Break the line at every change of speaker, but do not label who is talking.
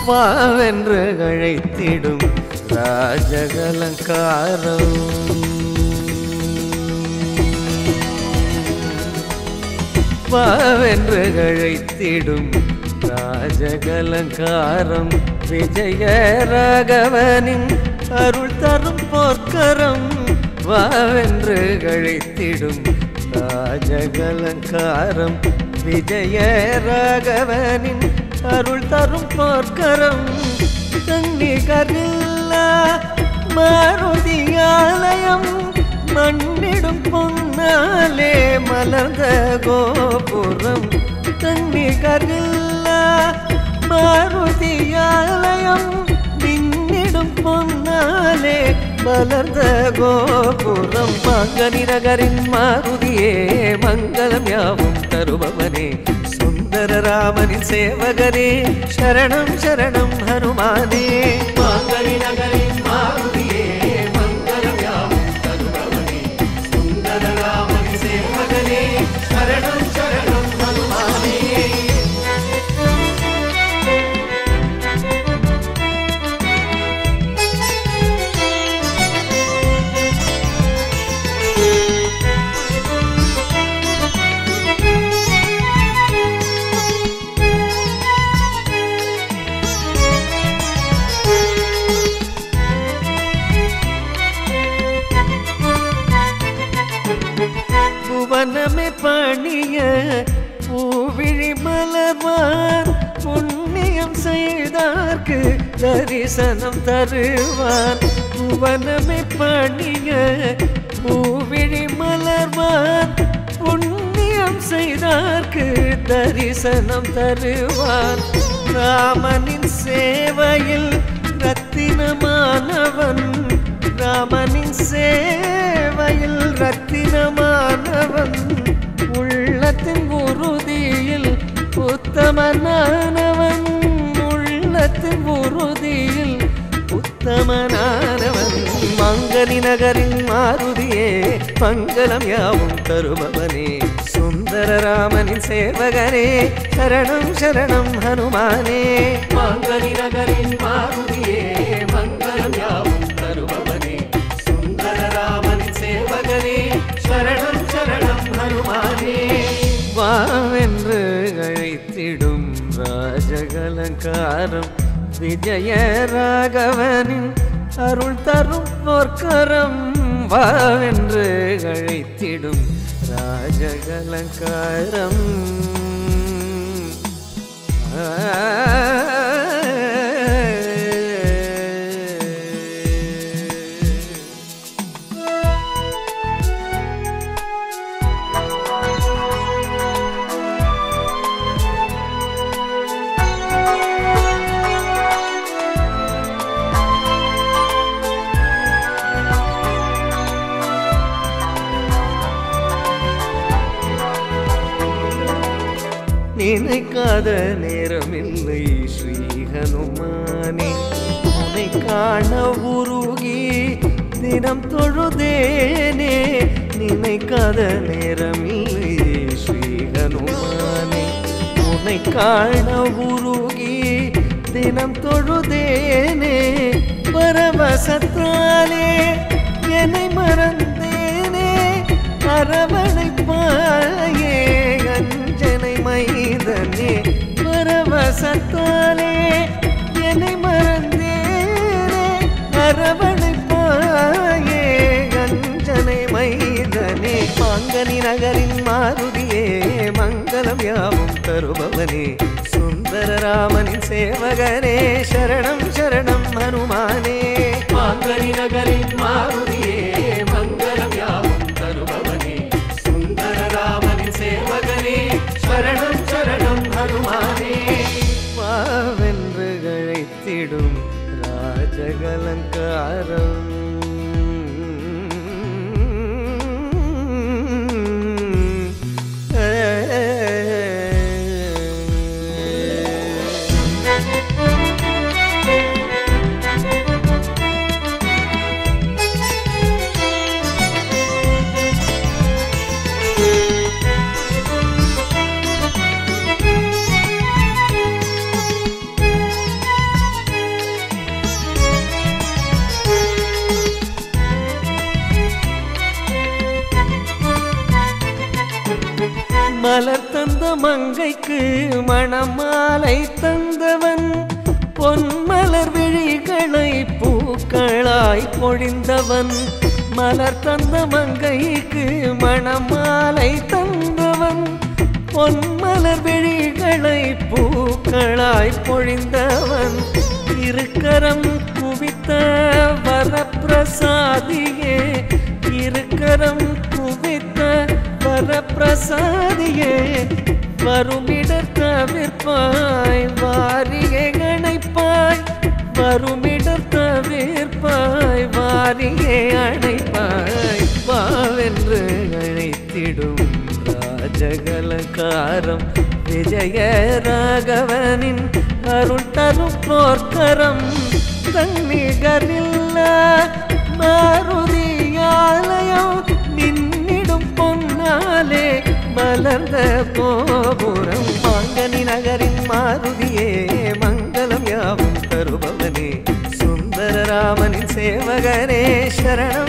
வாவென்று அழைத்திடும் ராஜகலங்காரம் வாவென்று அழைத்திடும் ராஜகலங்காரம் விஜய ராகவனின் அருள் தரும் போர்க்கரம் வாவென்று அழைத்திடும் ராஜகலங்காரம் விஜய ராகவனின் அருள் தரும் போர்க்கரம் தன்னிகரில்லா மாருதியாலயம் மண்ணிடும் பொன்னாலே மலர்ந்த கோபுரம் தன்னிகரில்லா மாருதியாலயம் மின்னிடும் பொன்னாலே மலர்ந்த கோபுரம் மங்கனி நகரின் மாருதியே மங்களம் யாவும் தருபவனே சுந்தர ராமனின் சேவகனே சரணம் சரணம் ஹனுமானே மாங்கனி நகரின் மாருதியே மங்களம் யாவும் தருபவனே சுந்தர ராமனின் சேவகனே சரணம் சரணம் ஹனுமானே புவனமே பணிய பூவிழி மலர்வான் புண்ணியம் செய்தார்க்கு தரிசனம் தருவான் புவனமே பணிய பூவிழி மலர்வான் புண்ணியம் செய்தார்க்கு தரிசனம் தருவான் ராமனின் சேவையில் ரத்தினமானவன் ராமனின் சேவையில் ரத்தினமானவன் உள்ளத்தின் உறுதியில் உத்தமனானவன் உள்ளத்தின் உறுதியில் உத்தமனானவன் மங்கனி நகரின் மாருதியே மங்களம் யாவும் தருபவனே சுந்தர ராமனின் சேவகனே சரணம் சரணம் ஹனுமானே மங்கனி நகரின் மாருதியே மங்களம் யாவும் தருபவனே சுந்தர ராமனின் சேவகனே சரணம் சரணம் ஹனுமானே வாவென்று அழைத்திடும் ராஜகலங்காரம் விஜய ராகவனின் அருள் தரும் போர்க்கரம் வாவென்று அழைத்திடும் ராஜகலங்காரம் நினைக்காத நேரமில்லை ஸ்ரீ ஹனுமானே உன்னை காண உருகி தினம் தொழுதேனே நினைக்காத நேரமில்லை ஸ்ரீ ஹனுமானே உன்னை காண உருகி தினம் தொழுதேனே பரவசத்தாலே என்னை மறந்தேனே அரவணைப்பாயே அஞ்சனை மைதனே பரவசத்தாலே என்னை மறந்தேனே அரவணைப்பாயே அஞ்சனை மைதனே மாங்கனி நகரின் மாருதியே மங்களம் யாவும் தருபவனே சுந்தர ராமனின் சேவகனே சரணம் சரணம் ஹனுமானே மாங்கனி நகரின் மாருதியே மங்களம் யாவும் தருபவனே சுந்தர ராமனின் சேவகனே சரணம் சரணம் ஹனுமானே வாவென்று அழைத்திடும் ராஜகலங்காரம் மலர் தந்த மங்கைக்கு மணமாலை தந்தவன் பொன்மலர் விழிகளை பூக்களாய் பொழிந்தவன் மலர் தந்த மங்கைக்கு மணமாலை தந்தவன் பொன்மலர் விழிகளை பூக்களாய் பொழிந்தவன் இருக்கரம் குவித்த வரப்பிரசாதியே இருக்கரம் குவித்த வரப்பிரசாதியே வருமிடர் தவிர்ப்பாய் வாரியை அணைப்பாய் வருமிடர் தவிர்ப்பாய் வாரியை அணைப்பாய் வாவென்று அழைத்திடும் ராஜகலகாரம் விஜய ராகவனின் அருள் தரும் போர்க்கரம் தன்னிகரில்ல மாருதியாலயம் நின்னிடும் பொன்னாலே மலர்ந்த கோபுரம் மாங்கனி நகரின் மாருதியே மங்களம் யாவும் தருபவனே சுந்தரராமனின் சேவகனே சரணம்